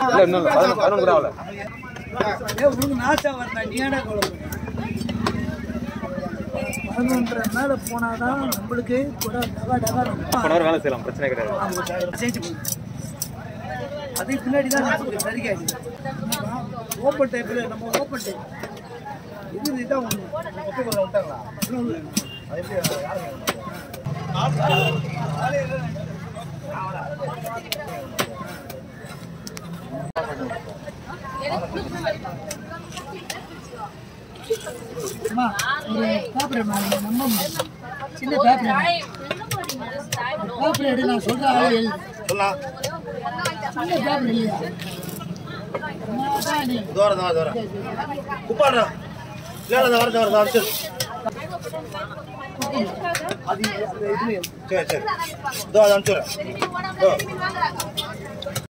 இல்ல இன்னும் இல்ல. பதினொன்று பதினொன்று கூட ஆகல ஏய், உனக்கு நாசம் வரல நீ ஏடா குழம்பு பதினொன்றரை மேல போனாதான் நம்மளுக்கு கூட டகா டகா ஒன் ஹவர் வேலை செய்யலாம் பிரச்சனை கிடையாது செஞ்சு போகுது அதுக்கு பின்னாடி தான் நமக்கு சரிக்காது ஓப்பன் டைப்ல நம்ம ஓப்பன் டைப் இது இதுதான் ஒன்று அம்மா ஒரு பேப்பர் நம்ம சின்ன பேப்பர் பேப்பர் எடு நான் சொல்ற ஆளே எழுது சொல்லலாம் சின்ன பேப்பர் இல்லையா அம்மா தான் நீ தூரம் தான் தூரம் குப்பாடுறா இல்லை இல்லை வரது வரது வரது அது அந்த இதுல எழுது சரி சரி இதோ அதை அனுப்பிச்சுடுறேன்